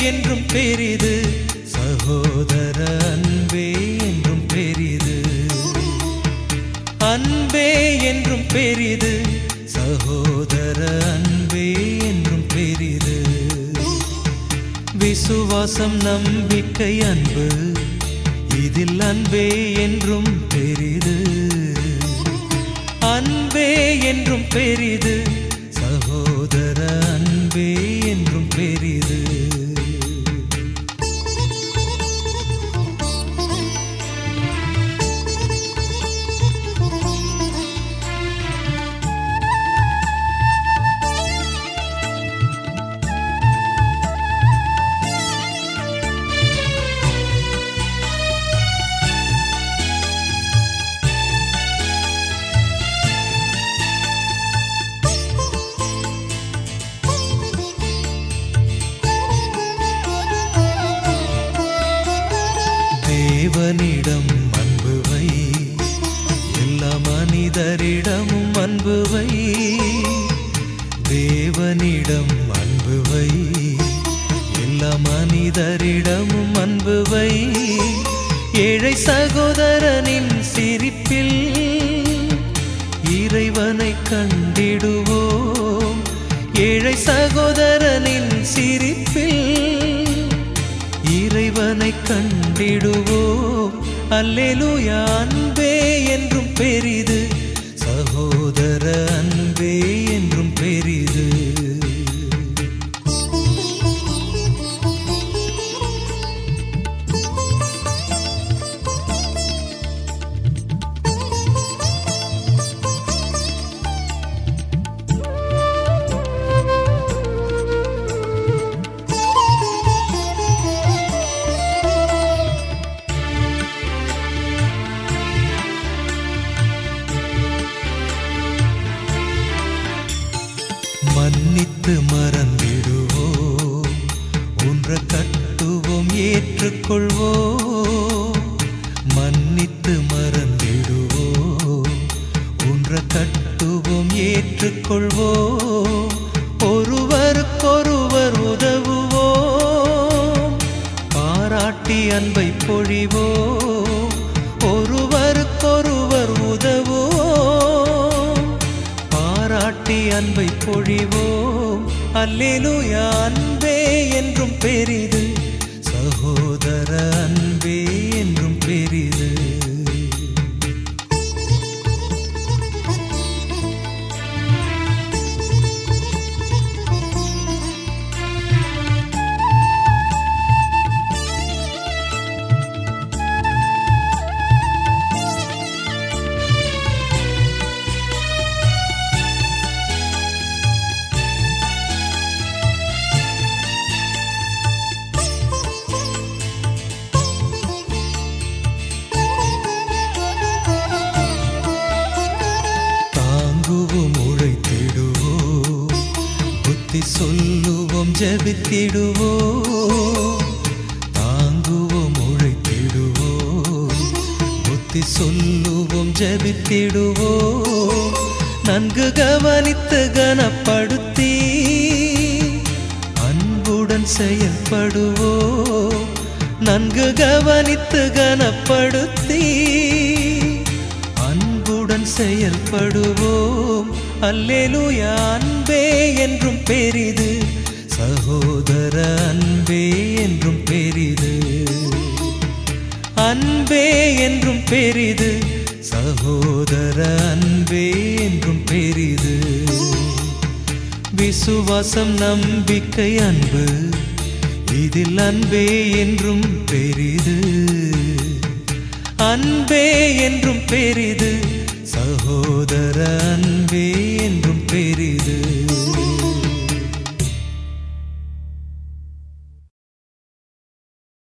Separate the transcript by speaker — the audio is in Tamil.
Speaker 1: என்றும் பெரிது சகோதர அன்பே என்றும் பெரிது அன்பே என்றும் பெரிது சகோதர அன்பே என்றும் பெரிது விசுவாசம் நம்பிக்கை அன்பு இதில் அன்பே என்றும் பெரிது அன்பே என்றும் பெரிது சகோதர அன்பே என்றும் பெரிது தேவனிடம் அன்பு வை எல்லா மனிதரிடமும் அன்பு வை தேவனிடம் அன்பு வை எல்லா மனிதரிடமும் அன்பு வை ஏழை சகோதரனின் சிரிப்பில் இறைவனை கண்டிடுவோம் ஏழை சகோதரனின் சிரிப்பில் இறைவனை கண்டிடுவோம் அல்லேலூயா அன்பே என்றும் பெரிது சகோதர அன்பே என்றும் பெரிது மன்னித்து மறந்திடுவோம் ஒன்ற கட்டுவோம் ஏற்றுக்கொள்வோம் மன்னித்து மறந்திடுவோம் ஒன்ற கட்டுவோம் ஏற்றுக்கொள்வோம் ஒருவருக்கொருவர் உதவுவோம் பாராட்டி அன்பை பொழிவோம் ஒருவருக்கொருவர் உதவுவோம் பாராட்டி அன்பை பொழிவோம் அல்லேலூயா அன்பே என்றும் பெரிது சகோதர அன்பே என்றும் பெரிது தாங்குவோம் உழைத்திடுவோம் புத்தி சொல்லுவோம் ஜெபித்திடுவோம் தாங்குவோம் உழைத்திடுவோம் புத்தி சொல்லுவோம் ஜெபித்திடுவோம் நன்கு கவனித்து கனப்படுத்தி அன்புடன் செயல்படுவோம் நன்கு கவனித்து கனப்படுத்தி அன்புடன் செயல்படுவோம் அல்லேலூயா அன்பே என்றும் பெரிது சகோதர அன்பே என்றும் பெரிது அன்பே என்றும் பெரிது சகோதர அன்பே என்றும் பெரிது விசுவாசம் நம்பிக்கை அன்பு இதில் அன்பே என்றும் பெரிது அன்பே என்றும் பெரிது சகோதர அன்பே என்றும்